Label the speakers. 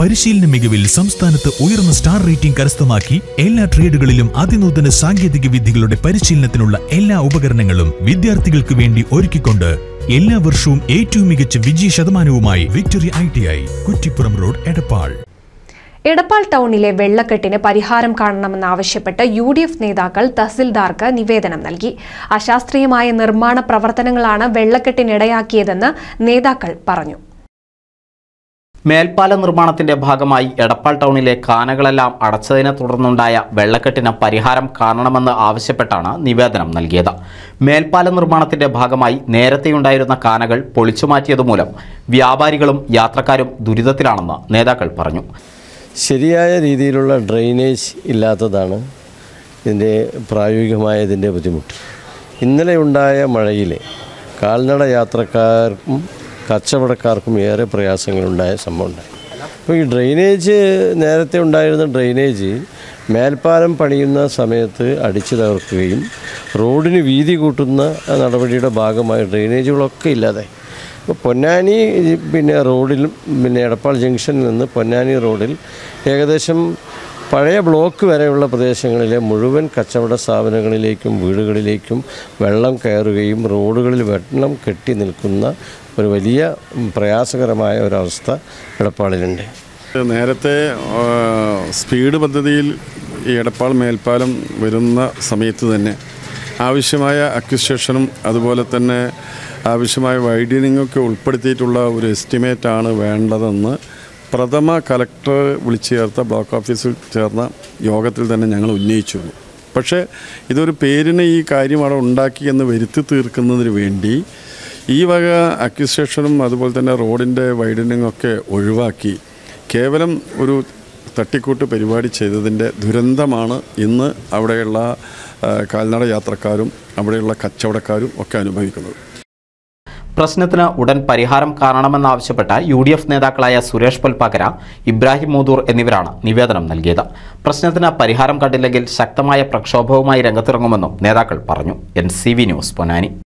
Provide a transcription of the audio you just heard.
Speaker 1: പരിശീലന മികവിൽ സംസ്ഥാനത്ത് ഉയർന്ന സ്റ്റാർ റേറ്റിംഗ് കരസ്ഥമാക്കി എല്ലാ ട്രേഡുകളിലും അതിനൂതന സാങ്കേതിക വിദ്യകളുടെ പരിശീലനത്തിനുള്ള എല്ലാ ഉപകരണങ്ങളും വിദ്യാർത്ഥികൾക്ക് വേണ്ടി ഒരുക്കിക്കൊണ്ട് എല്ലാ വർഷവും ഏറ്റവും മികച്ച വിജയ ശതമാനവുമായി Victory I T I Kuttippuram road Edappal
Speaker 2: Edappal ടൗണിലെ വെള്ളക്കെട്ടിന് പരിഹാരം കാണണമെന്നാവശ്യപ്പെട്ട് യു ഡി എഫ് നേതാക്കൾ തഹസിൽദാർക്ക് നിവേദനം നൽകി അശാസ്ത്രീയമായ നിർമ്മാണ പ്രവർത്തനങ്ങളാണ് വെള്ളക്കെട്ടിനിടയാക്കിയതെന്ന് നേതാക്കൾ പറഞ്ഞു
Speaker 3: മേൽപ്പാല നിർമ്മാണത്തിന്റെ ഭാഗമായി എടപ്പാൾ ടൗണിലെ കാനകളെല്ലാം അടച്ചതിനെ തുടർന്നുണ്ടായ വെള്ളക്കെട്ടിന് പരിഹാരം കാണണമെന്ന് ആവശ്യപ്പെട്ടാണ് നിവേദനം നൽകിയത് മേൽപ്പാല നിർമ്മാണത്തിന്റെ ഭാഗമായി നേരത്തെയുണ്ടായിരുന്ന കാനകൾ പൊളിച്ചുമാറ്റിയതുമൂലം വ്യാപാരികളും യാത്രക്കാരും ദുരിതത്തിലാണെന്ന് നേതാക്കൾ പറഞ്ഞു
Speaker 4: ശരിയായ രീതിയിലുള്ള ഡ്രെയിനേജ് ഇല്ലാത്തതാണ് ഇതിൻ്റെ പ്രായോഗികമായ ഇതിൻ്റെ ബുദ്ധിമുട്ട് ഇന്നലെ ഉണ്ടായ മഴയിൽ കാൽനട യാത്രക്കാർക്കും കച്ചവടക്കാർക്കും ഏറെ പ്രയാസങ്ങളുണ്ടായ സംഭവം ഉണ്ടായി അപ്പോൾ ഈ ഡ്രെയിനേജ് നേരത്തെ ഉണ്ടായിരുന്ന ഡ്രെയിനേജ് മേൽപ്പാലം പണിയുന്ന സമയത്ത് അടിച്ചു തകർക്കുകയും റോഡിന് വീതി കൂട്ടുന്ന നടപടിയുടെ ഭാഗമായി ഡ്രെയിനേജുകളൊക്കെ ഇല്ലാതായി ഇപ്പോൾ പൊന്നാനി പിന്നെ റോഡിലും പിന്നെ എടപ്പാൾ ജംഗ്ഷനിൽ നിന്ന് പൊന്നാനി റോഡിൽ ഏകദേശം പഴയ ബ്ലോക്ക് വരെയുള്ള പ്രദേശങ്ങളിലെ മുഴുവൻ കച്ചവട സ്ഥാപനങ്ങളിലേക്കും വീടുകളിലേക്കും വെള്ളം കയറുകയും റോഡുകളിൽ വെള്ളം കെട്ടി നിൽക്കുന്ന ഒരു വലിയ ഉം, പ്രയാസകരമായ ഒരവസ്ഥ എടപ്പാളിലുണ്ട്
Speaker 5: നേരത്തെ ആ, സ്പീഡ് പദ്ധതിയിൽ ഈ എടപ്പാൾ മേൽപ്പാലം വരുന്ന സമയത്ത് തന്നെ ആവശ്യമായ അക്വിസ്റ്റേഷനും അതുപോലെ തന്നെ ആവശ്യമായ വൈഡനിങ്ങും ഒക്കെ ഉൾപ്പെടുത്തിയിട്ടുള്ള ഒരു എസ്റ്റിമേറ്റാണ് വേണ്ടതെന്ന് പ്രഥമ കലക്ടർ വിളിച്ചു ചേർത്ത ബ്ലോക്ക് ഓഫീസിൽ ചേർന്ന യോഗത്തിൽ തന്നെ ഞങ്ങൾ ഉന്നയിച്ചിരുന്നു പക്ഷേ ഇതൊരു പേരിന് ഈ കാര്യം അവിടെ ഉണ്ടാക്കി എന്ന് വരുത്തി തീർക്കുന്നതിന് വേണ്ടി ഈ വക അക്വിസ്റ്റേഷനും അതുപോലെ തന്നെ റോഡിൻ്റെ വൈഡനിങ്ങും ഒക്കെ ഒഴിവാക്കി കേവലം ഒരു തട്ടിക്കൂട്ട് പരിപാടി ചെയ്തതിൻ്റെ ദുരന്തമാണ് ഇന്ന് അവിടെയുള്ള ആ, കാൽനട യാത്രക്കാരും അവിടെയുള്ള കച്ചവടക്കാരും ഒക്കെ അനുഭവിക്കുന്നത്
Speaker 3: പ്രശ്നത്തിന് ഉടൻ പരിഹാരം കാണണമെന്നാവശ്യപ്പെട്ട യു ഡി എഫ് നേതാക്കളായ സുരേഷ് പൊൽപ്പാക്കര ഇബ്രാഹിം മൂതൂർ എന്നിവരാണ് നിവേദനം നൽകിയത് പ്രശ്നത്തിന് പരിഹാരം കണ്ടില്ലെങ്കിൽ ശക്തമായ പ്രക്ഷോഭവുമായി രംഗത്തിറങ്ങുമെന്നും നേതാക്കൾ പറഞ്ഞു N C V News Ponnani